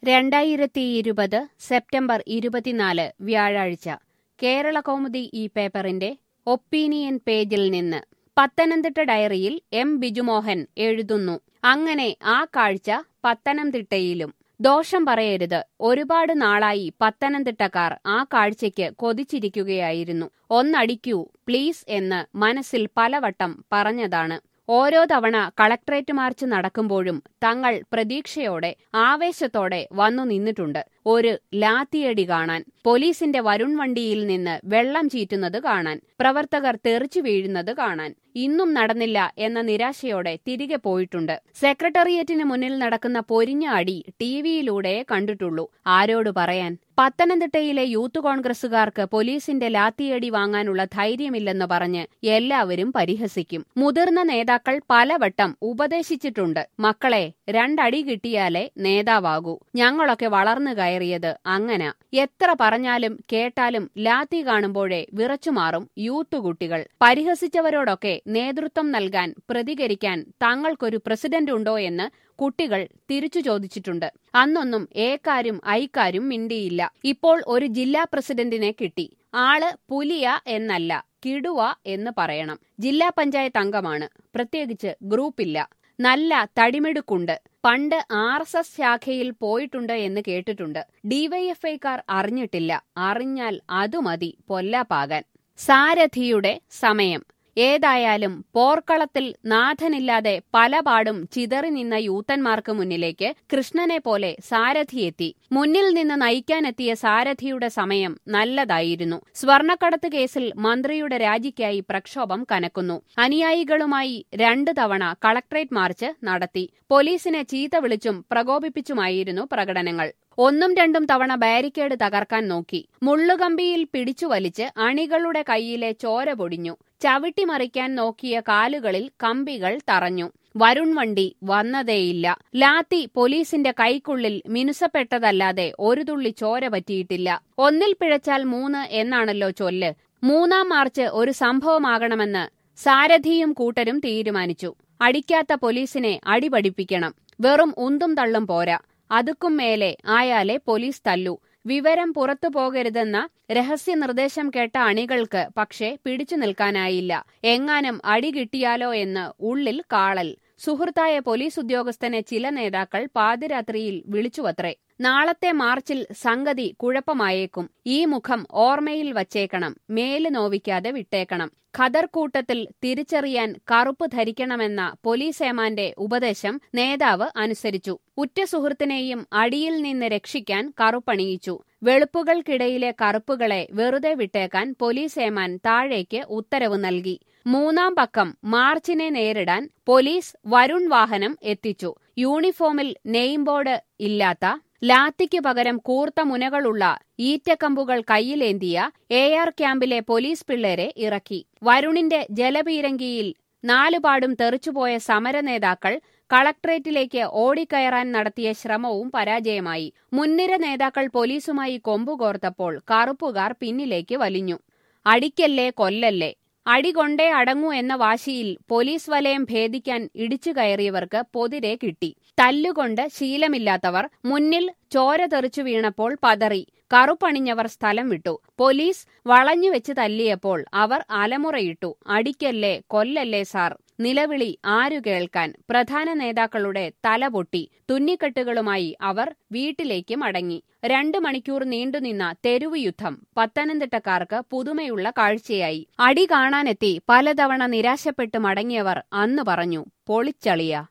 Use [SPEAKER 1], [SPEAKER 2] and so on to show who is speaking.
[SPEAKER 1] രണ്ടായിരത്തി ഇരുപത് സെപ്റ്റംബർ ഇരുപത്തിനാല് വ്യാഴാഴ്ച കേരള കൗമുദി ഈ പേപ്പറിന്റെ ഒപ്പീനിയൻ പേജിൽ നിന്ന് പത്തനംതിട്ട ഡയറിയിൽ എം ബിജുമോഹൻ എഴുതുന്നു അങ്ങനെ ആ കാഴ്ച പത്തനംതിട്ടയിലും ദോഷം പറയരുത് ഒരുപാട് നാളായി പത്തനംതിട്ടക്കാർ ആ കാഴ്ചയ്ക്ക് കൊതിച്ചിരിക്കുകയായിരുന്നു ഒന്നടിക്കൂ പ്ലീസ് എന്ന് മനസ്സിൽ പലവട്ടം പറഞ്ഞതാണ് ഓരോ തവണ കളക്ട്രേറ്റ് മാർച്ച് നടക്കുമ്പോഴും തങ്ങൾ പ്രതീക്ഷയോടെ ആവേശത്തോടെ വന്നു നിന്നിട്ടുണ്ട് ഒരു ലാത്തിയടി കാണാൻ പോലീസിന്റെ വരുൺ വണ്ടിയിൽ നിന്ന് വെള്ളം ചീറ്റുന്നത് കാണാൻ പ്രവർത്തകർ തെറിച്ചു വീഴുന്നത് കാണാൻ ഇന്നും നടന്നില്ല എന്ന നിരാശയോടെ തിരികെ പോയിട്ടുണ്ട് സെക്രട്ടേറിയറ്റിന് മുന്നിൽ നടക്കുന്ന പൊരിഞ്ഞ അടി ടിവിയിലൂടെ കണ്ടിട്ടുള്ളൂ ആരോട് പറയാൻ പത്തനംതിട്ടയിലെ യൂത്ത് കോൺഗ്രസുകാർക്ക് പോലീസിന്റെ ലാത്തിയടി വാങ്ങാനുള്ള ധൈര്യമില്ലെന്ന് പറഞ്ഞ് എല്ലാവരും പരിഹസിക്കും മുതിർന്ന നേതാക്കൾ പലവട്ടം ഉപദേശിച്ചിട്ടുണ്ട് മക്കളെ രണ്ടടി കിട്ടിയാലേ നേതാവാകൂ ഞങ്ങളൊക്കെ വളർന്നു കയറിയത് അങ്ങന എത്ര പറഞ്ഞാലും കേട്ടാലും ലാത്തി കാണുമ്പോഴേ വിറച്ചുമാറും യൂത്ത് കുട്ടികൾ പരിഹസിച്ചവരോടൊക്കെ നേതൃത്വം നൽകാൻ പ്രതികരിക്കാൻ തങ്ങൾക്കൊരു പ്രസിഡന്റ് ഉണ്ടോ എന്ന് കുട്ടികൾ തിരിച്ചു ചോദിച്ചിട്ടുണ്ട് അന്നൊന്നും ഏക്കാരും ഐക്കാരും മിണ്ടിയില്ല ഇപ്പോൾ ഒരു ജില്ലാ പ്രസിഡന്റിനെ കിട്ടി ആള് പുലിയ എന്നല്ല കിടുവ എന്ന് പറയണം ജില്ലാ പഞ്ചായത്ത് അംഗമാണ് പ്രത്യേകിച്ച് ഗ്രൂപ്പില്ല നല്ല തടിമെടുക്കുണ്ട് പണ്ട് ആർ എസ് എസ് ശാഖയിൽ പോയിട്ടുണ്ട് എന്ന് കേട്ടിട്ടുണ്ട് ഡിവൈഎഫ്ഐക്കാർ അറിഞ്ഞിട്ടില്ല അറിഞ്ഞാൽ അതുമതി പൊല്ലാപ്പാകാൻ സാരഥിയുടെ സമയം ഏതായാലും പോർക്കളത്തിൽ നാഥനില്ലാതെ പലപാടും ചിതറി നിന്ന യൂത്തന്മാർക്ക് മുന്നിലേക്ക് കൃഷ്ണനെ പോലെ സാരഥിയെത്തി മുന്നിൽ നിന്ന് നയിക്കാനെത്തിയ സാരഥിയുടെ സമയം നല്ലതായിരുന്നു സ്വർണക്കടത്ത് കേസിൽ മന്ത്രിയുടെ രാജിക്കായി പ്രക്ഷോഭം കനക്കുന്നു അനുയായികളുമായി രണ്ടു തവണ കളക്ട്രേറ്റ് മാർച്ച് നടത്തി പോലീസിനെ ചീത്ത വിളിച്ചും പ്രകോപിപ്പിച്ചുമായിരുന്നു പ്രകടനങ്ങൾ ഒന്നും രണ്ടും തവണ ബാരിക്കേഡ് തകർക്കാൻ നോക്കി മുള്ളുകമ്പിയിൽ പിടിച്ചു വലിച്ച് അണികളുടെ കൈയിലെ ചോര പൊടിഞ്ഞു ചവിട്ടിമറിക്കാൻ നോക്കിയ കാലുകളിൽ കമ്പികൾ തറഞ്ഞു വരുൺ വണ്ടി വന്നതേയില്ല ലാത്തി പോലീസിന്റെ കൈക്കുള്ളിൽ മിനുസപ്പെട്ടതല്ലാതെ ഒരു തുള്ളി ചോര പറ്റിയിട്ടില്ല ഒന്നിൽ പിഴച്ചാൽ മൂന്ന് എന്നാണല്ലോ ചൊല്ല് മൂന്നാം മാർച്ച് ഒരു സംഭവമാകണമെന്ന് സാരഥിയും കൂട്ടരും തീരുമാനിച്ചു അടിക്കാത്ത പോലീസിനെ അടിപടിപ്പിക്കണം വെറും ഉന്തും തള്ളും പോരാ അതുക്കും മേലെ ആയാലേ പോലീസ് തല്ലു വിവരം പുറത്തു പോകരുതെന്ന രഹസ്യ നിർദ്ദേശം കേട്ട അണികൾക്ക് പക്ഷേ പിടിച്ചു നിൽക്കാനായില്ല എങ്ങാനും അടി കിട്ടിയാലോ എന്ന് ഉള്ളിൽ കാളൽ സുഹൃത്തായ പോലീസ് ഉദ്യോഗസ്ഥനെ ചില നേതാക്കൾ പാതിരാത്രിയിൽ വിളിച്ചുവത്രേ നാളത്തെ മാർച്ചിൽ സംഗതി കുഴപ്പമായേക്കും ഈ മുഖം ഓർമ്മയിൽ വച്ചേക്കണം മേല് നോവിക്കാതെ വിട്ടേക്കണം ഖദർ കൂട്ടത്തിൽ തിരിച്ചറിയാൻ കറുപ്പ് ധരിക്കണമെന്ന പോലീസ് ഏമാന്റെ ഉപദേശം നേതാവ് അനുസരിച്ചു ഉറ്റ സുഹൃത്തിനെയും അടിയിൽ നിന്ന് രക്ഷിക്കാൻ കറുപ്പണിയിച്ചു വെളുപ്പുകൾക്കിടയിലെ കറുപ്പുകളെ വെറുതെ വിട്ടേക്കാൻ പോലീസ് ഏമാൻ താഴേക്ക് ഉത്തരവ് നൽകി മൂന്നാം പക്കം മാർച്ചിനെ നേരിടാൻ പോലീസ് വരുൺ വാഹനം എത്തിച്ചു യൂണിഫോമിൽ നെയിം ബോർഡ് ഇല്ലാത്ത ലാത്തിക്കു പകരം കൂർത്ത മുനകളുള്ള ഈറ്റക്കമ്പുകൾ കയ്യിലേന്തിയ എ ആർ ക്യാമ്പിലെ പോലീസ് പിള്ളേരെ ഇറക്കി വരുണിന്റെ ജലപീരങ്കിയിൽ നാലുപാടും തെറിച്ചുപോയ സമരനേതാക്കൾ കളക്ട്രേറ്റിലേക്ക് ഓടിക്കയറാൻ നടത്തിയ ശ്രമവും പരാജയമായി മുൻനിര നേതാക്കൾ പോലീസുമായി കൊമ്പുകോർത്തപ്പോൾ കറുപ്പുകാർ പിന്നിലേക്ക് വലിഞ്ഞു അടിക്കല്ലേ കൊല്ലല്ലേ അടികൊണ്ടേ അടങ്ങൂ എന്ന വാശിയിൽ പോലീസ് വലയം ഭേദിക്കാൻ ഇടിച്ചു കയറിയവർക്ക് പൊതിരെ കിട്ടി തല്ലുകൊണ്ട് ശീലമില്ലാത്തവർ മുന്നിൽ ചോര തെറിച്ചു വീണപ്പോൾ പതറി കറുപ്പണിഞ്ഞവർ സ്ഥലം വിട്ടു പോലീസ് വളഞ്ഞുവെച്ച് തല്ലിയപ്പോൾ അവർ അലമുറയിട്ടു അടിക്കല്ലേ കൊല്ലല്ലേ സാർ നിലവിളി ആരു കേൾക്കാൻ പ്രധാന നേതാക്കളുടെ തല പൊട്ടി തുന്നിക്കെട്ടുകളുമായി അവർ വീട്ടിലേക്ക് മടങ്ങി രണ്ടു മണിക്കൂർ നീണ്ടുനിന്ന തെരുവ് യുദ്ധം പത്തനംതിട്ടക്കാർക്ക് പുതുമയുള്ള കാഴ്ചയായി അടി കാണാനെത്തി പലതവണ നിരാശപ്പെട്ട് മടങ്ങിയവർ അന്ന് പറഞ്ഞു പൊളിച്ചളിയ